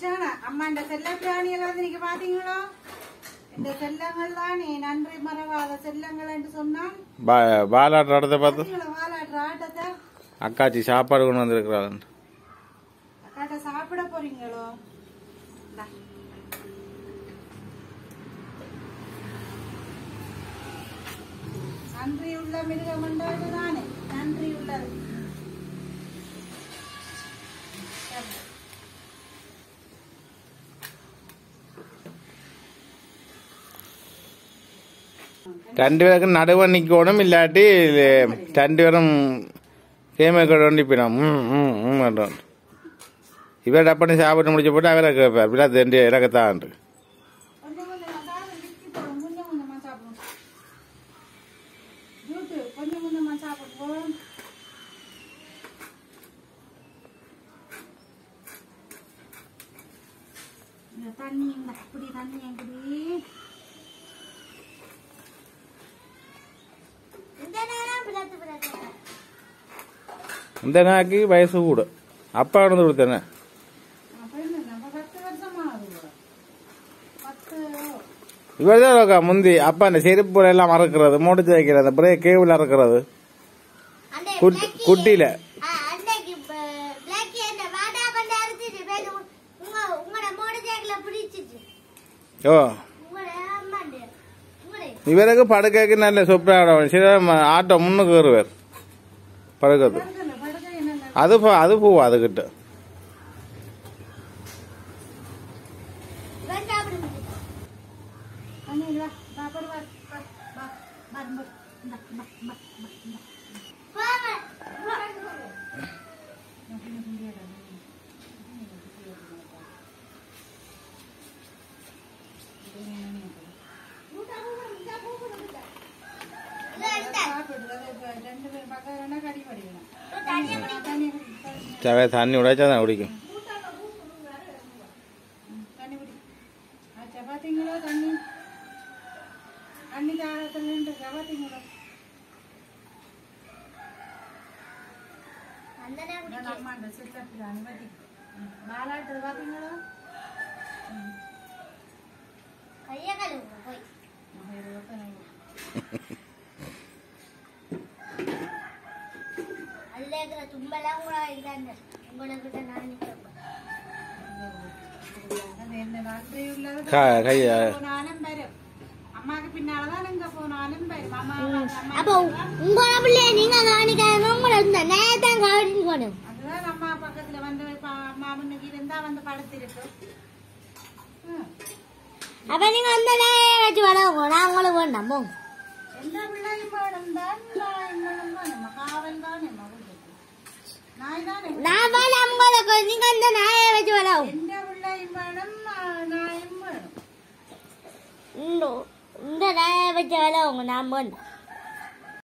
லட்சணா அம்மா இந்த செல்ல பிராணிகள் வந்து நீங்க பாத்தீங்களோ இந்த செல்லங்கள் தானே நன்றி மறவாத செல்லங்கள் என்று சொன்னால் பா- பாலாட்ட ஆட்டத்தை பார்த்து பாத்தீங்களா வாலாட்டுற ஆட்டத்தை அக்காச்சி சாப்பாடு கொண்டு வந்திருக்கிறாள் அக்காட்ட சாப்பிட போறீங்களோ இந்தா. நன்றி உள்ள மிருகம் என்றது தானே நன்றி உள்ளது சரி. ரெண்டு பேருக்கும் நடுவ நிக்கணும் இல்லாட்டி இது ரெண்டு பேரும் கேம கொண்டிப்பினோம் ம் ம் ம் என்றோம். இவர் டப்பனி சாப்பிட்டு முடிச்ச போட்டு அவரை கேட்பார் பிள்ளை ரெண்டு இறக்கத்தான் கொஞ்சம் கொஞ்சமா சாப்பிடு, பிஸ்கட் போடும், கொஞ்சம் கொஞ்சமா சாப்பிடும். ஜூட்டு, கொஞ்சம் கொஞ்சமா சாப்பிடுவோம். இந்த தண்ணி இந்த குடி தண்ணி குடி இந்த நேரம் பிளத்து பிளத்து இந்த நாக்கு வயசு கூட அப்பா வந்து கொடுத்தேனே அப்ப என்ன நம்ம பத்து வருஷமா ஆகுது பத்து இவர் தான் இருக்கா முந்தி அப்பா இந்த செருப்பு எல்லாம் மறக்கிறது முடிச்சு வைக்கிறது பிரேக் கேபிள் அறக்கிறது அந்த குட்- பிளாக்கி- குட்டியில ஆ, அன்னைக்கு ப- பிளாக்கி அந்த வாடா கொண்டு அறுத்துட்டு போய் உ- உங்க உங்களோட மோட்டர் சைக்கிள பிடிச்சிச்சு ஓ உங்களோட அம்மாண்டு உங்களோட இவருக்கு படுக்கைக்கு நல்ல சொப்பாக சில ம- ஆட்டோ முன்னுக்கு வருவார் படுக்கிறது படுக்கல படுக்க என்ன அது போ அது போவா அதுகிட்ட இவன் சாப்பிடுங்க தண்ணி இல்ல சாப்பாடு வா வா வா வா இந்தா, இந்தா, இந்தா, இந்தா, இந்தா. போங்க ரெண்டு பேரும் பக்கம் ரெண்டா கடி படிக்கணும் தண்ணி தண்ணி குடி தண்ணி தேவை தண்ணி உடைச்சா தான் குடிக்கும் தண்ணி குடி ஆச்சா பாத்தீங்களோ தண்ணி தண்ணி தாகத்துல நின்று பாத்தீங்களோ அந்த நேரம் நான் அம்மாண்ட சித்தப்பில் அனுமதி வாலாட்டது பாத்தீங்களோ கைய கழுவுங்க போய் அதுல இருக்கிற தும்பெல்லாம் கூட இதாங்க உங்களோட கிட்ட நான் நிக்கிறேன் அது என்ன நன்றி உள்ளது க- கைய போனாலும் வரும் அம்மாக்கு பின்னாலதான் எங்க போனாலும் வரும் அம்மா அம்மா அப்போ உங்களோட பிள்ளைய நீங்க கவனிக்காம உங்களை இந்த நேரத்தான் கவனிக்கணும் அதுதான் அம்மா பக்கத்துல வந்து இப்ப அம்மா முன்னுக்கு இருந்தா வந்து படுத்திருக்கு ம். அப்ப நீங்க அந்த நேரம் வச்சு வளவுங்க நான் உங்களுக்கு வேண்டாம் போங்க எல்லா பிள்ளையும் வேணும் தான் நாய் வேணும் தான் நம்ம காவல் தான் நம்ம வீட்டுக்கு. நாய் தானே நான் வேணாம் உங்களுக்கு நீங்க அந்த நாயை வச்சு வளவும் எந்த பிள்ளையும் வேணும் நா- நாயும் வேணும் இந்த இந்த நாயை வச்சு வளவுங்க நான் வேண்டாம்